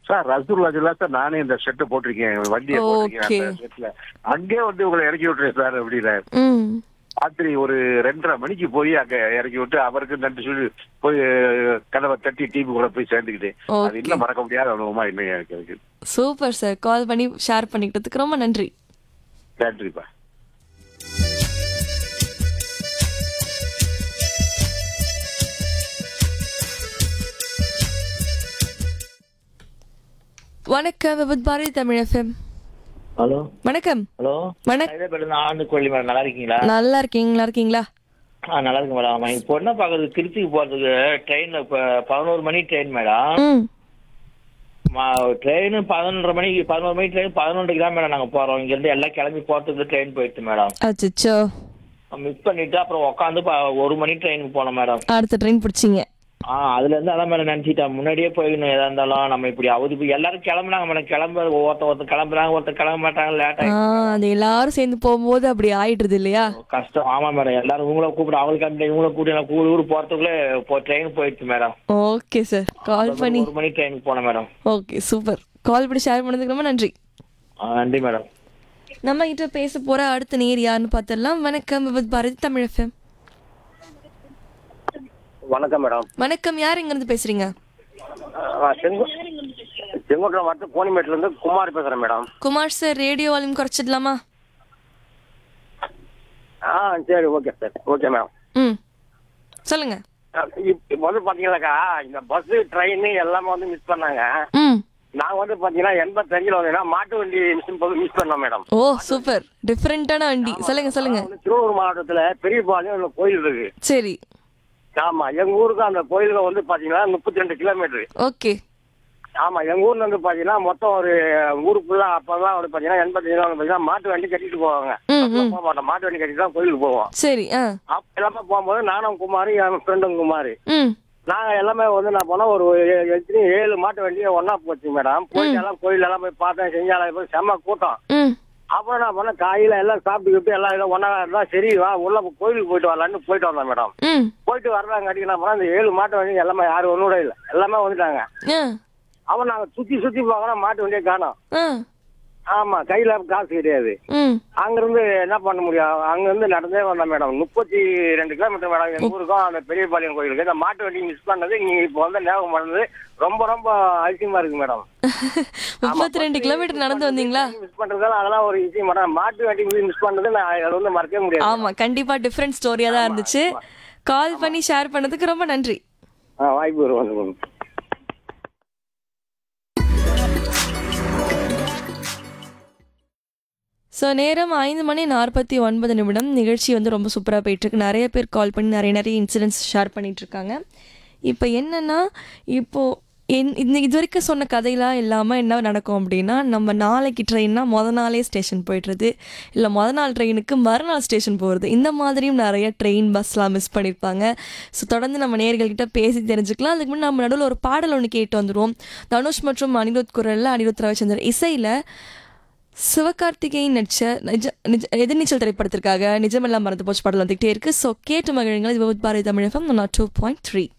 Sir ரசூல்லா sir நானே இந்த ஷெட்டை போட்டிருக்கேன் வண்டியை Okay. போட்டிருக்கேன் அந்த ஷெட்ல அங்கே வந்து உங்களை இறக்கி விட்டுறேன் சார் அப்படின்னாரு ம் ராத்திரி ஒரு ரெண்டரை மணிக்கு போய் அங்க இறக்கி விட்டு அவருக்கு நன்றி சொல்லி போய் அஹ், கதவை தட்டி டிவி கூட போய் சேர்ந்துக்கிட்டு அது Okay. இன்னும் மறக்க முடியாத அனுபவமா இன்னும் எனக்கு இருக்கு சூப்பர் சார் கால் பண்ணி ஷேர் பண்ணிக்கிட்டதுக்கு ரொம்ப நன்றி நன்றிப்பா வணக்கம் விபத் பாரதி தமிழ் எஃப்எம் ஹலோ வணக்கம் ஹலோ வணக் சைதாப்பேட்டை ஆண்டு கோழி மேடம் நல்லா இருக்கீங்களா நல்லா இருக்கீங்களா இருக்கீங்களா ஆ நல்லா இருக்கு மேடம் ஆமாம் இப்போ என்ன பார்க்குறது திருச்சிக்கு போகிறதுக்கு ட்ரெயினில் இப்போ பதினோரு மணி ட்ரெயின் மேடம் ம் ட்ரெயின் பதினொன்றரை மணிக்கு பதினோரு மணி ட்ரெயின் பதினொன்றைக்கு தான் மேடம் நாங்கள் போகிறோம் இங்கேருந்து எல்லாம் கிளம்பி போகிறதுக்கு ட்ரெயின் போயிடுச்சு மேடம் அச்சோ மிஸ் பண்ணிட்டு அப்புறம் உட்காந்து ஒரு மணி ட்ரெயினுக்கு போனோம் மேடம் அடுத்த ட்ரெயின் பிடிச்சிங்க ஆ அதுலேருந்து அதான் மேடம் நினச்சிட்டேன் முன்னாடியே போயிடணும் எதா இருந்தாலும் நம்ம இப்படி அவதி போய் எல்லாரும் கிளம்புனாங்க மேடம் கிளம்ப ஒருத்தர் ஒருத்தர் கிளம்புறாங்க ஒருத்தர் கிளம்ப மாட்டாங்க லேட் ஆ அது எல்லாரும் சேர்ந்து போகும்போது அப்படி ஆயிடுது இல்லையா கஷ்டம் ஆமா மேடம் எல்லாரும் இவங்கள கூப்பிட்டு அவங்களுக்கு அந்த இவங்கள கூப்பிட்டு நான் கூடு ஊர் போறதுக்குள்ளே இப்போ ட்ரெயின் போயிடுச்சு மேடம் ஓகே சார் கால் பண்ணி ஒரு மணி ட்ரெயினுக்கு போனேன் மேடம் ஓகே சூப்பர் கால் பண்ணி ஷேர் பண்ணதுக்கு ரொம்ப நன்றி ஆ, நன்றி மேடம் நம்ம கிட்ட பேச போற அடுத்த நேர் யாருன்னு பார்த்துடலாம் வணக்கம் விபத் பாரதி தமிழ் எஃப்எம் வணக்கம் மேடம் வணக்கம் யார் இங்க இருந்து பேசுறீங்க செங்கு செங்கோட்டை மாவட்டம் கோணிமேட்ல இருந்து குமார் பேசுறேன் madam Kumar sir radio volume குறைச்சிடலாமா ஆ சரி ஓகே சார் ஓகே மேடம் ம் சொல்லுங்க இப்போ வந்து பாத்தீங்கன்னாக்கா இந்த பஸ் ட்ரெயின் எல்லாமே வந்து மிஸ் பண்ணாங்க ம் நாங்க வந்து பாத்தீங்கன்னா எண்பத்தஞ்சுல வந்தீங்கன்னா மாட்டு வண்டி மிஸ் போது மிஸ் பண்ணோம் மேடம் ஓ சூப்பர் டிஃப்ரெண்டான வண்டி சொல்லுங்க சொல்லுங்க வந்து திருவள்ளூர் மாவட்டத்துல பெரியபாளையம் ஒரு கோயில் இருக்கு சரி ஆமா எங்க ஊருக்கு அந்த கோயிலுக்கு வந்து பாத்தீங்கன்னா முப்பத்தி ரெண்டு கிலோமீட்டர் ஓகே ஆமா எங்க ஊர்ல இருந்து பாத்தீங்கன்னா மொத்தம் ஒரு ஊருக்குள்ள அப்பதான் வந்து பாத்தீங்கன்னா எண்பத்தஞ்சுல வந்து பாத்தீங்கன்னா மாட்டு வண்டி கட்டிட்டு போவாங்க ம், ம். போக மாட்டோம் மாட்டு வண்டி கட்டிட்டு தான் கோயிலுக்கு போவோம் சரி ஆ அப்ப எல்லாமே போகும்போது நானும் குமார் என் ஃப்ரெண்டும் குமார் ம் நாங்க எல்லாமே வந்து நான் போனா ஒரு ஏ- எத்தனை ஏழு மாட்டு வண்டி ஒண்ணா போச்சு மேடம் போயிட்டு எல்லாம் கோயில் எல்லாம் போய் பார்த்தேன் செஞ்சாலும் போய் செம்ம கூட்டம் ம் அப்புறம் நான் பண்ண காயில எல்லாம் சாப்பிட்டுக்கிட்டு எல்லாம் எல்லாம் ஒண்ணா இருந்தா சரி வா உள்ள போய் கோயிலுக்கு போயிட்டு வரலான்னு போயிட்டு வந்தேன் மேடம் ம் போயிட்டு வர்றாங்க என்ன பண்ணா இந்த ஏழு மாட்டு வண்டி எல்லாமே யாரும் ஒண்ணு கூட இல்லை எல்லாமே வந்துட்டாங்க ஆ அவன் நாங்க சுத்தி சுத்தி பார்க்கறோம் மாட்டு வண்டியை காணோம் ஆ ஆமா கையில காசு கிடையாது ம் அங்கிருந்து என்ன பண்ண முடியும் அங்கிருந்து நடந்தே வந்தேன் மேடம் முப்பத்தி ரெண்டு கிலோமீட்டர் மேடம் எங்க ஊருக்கும் அந்த பெரியபாளையம் கோயிலுக்கு இந்த மாட்டு வண்டி மிஸ் பண்ணது நீங்க இப்போ வந்து ஞாபகம் பண்ணது ரொம்ப ரொம்ப அதிசயமா இருக்கு மேடம் முப்பத்தி ரெண்டு கிலோமீட்டர் நடந்து வந்தீங்களா மிஸ் பண்றதால அதெல்லாம் ஒரு விஷயம் மேடம் மாட்டு வண்டி மிஸ் பண்ணது நான் அதை வந்து மறக்கவே முடியாது ஆமா கண்டிப்பா டிஃப்ரெண்ட் ஸ்டோரியா தான் இருந்துச்சு கால் பண்ணி ஷேர் பண்ணதுக்கு ரொம்ப நன்றி ஆ, வாய்ப்பு வரும் வந்து ஸோ நேரம் ஐந்து மணி நாற்பத்தி ஒன்பது நிமிடம் நிகழ்ச்சி வந்து ரொம்ப சூப்பராக போயிட்டுருக்கு நிறைய பேர் கால் பண்ணி நிறைய நிறைய இன்சிடென்ட்ஸ் ஷேர் பண்ணிட்டு இருக்காங்க இப்போ என்னன்னா இப்போ என் இந்த இது வரைக்கும் சொன்ன கதையெல்லாம் இல்லாமல் என்ன நடக்கும் அப்படின்னா நம்ம நாளைக்கு ட்ரெயின்னா முத நாளே ஸ்டேஷன் போயிடுறது இல்லை முத நாள் ட்ரெயினுக்கு மறுநாள் ஸ்டேஷன் போகிறது இந்த மாதிரியும் நிறைய ட்ரெயின் பஸ்லாம் மிஸ் பண்ணியிருப்பாங்க ஸோ தொடர்ந்து நம்ம நேர்கள்கிட்ட பேசி தெரிஞ்சுக்கலாம் அதுக்கு முன்னாடி நம்ம நடுவில் ஒரு பாடல் ஒன்று கேட்டு வந்துடுவோம் தனுஷ் மற்றும் அனிருத் குரலில் அனிருத் ரவிச்சந்தர் இசையில் சிவகார்த்திகேயன் நடிச்ச நிஜ நிஜ எதிர்நீச்சல் திரைப்படத்திற்காக நிஜமெல்லாம் மறந்து போச்சு பாடல் வந்துகிட்டே இருக்கு ஸோ கேட்டு மகிழுங்கள் இது Bharati Tamilagam two point three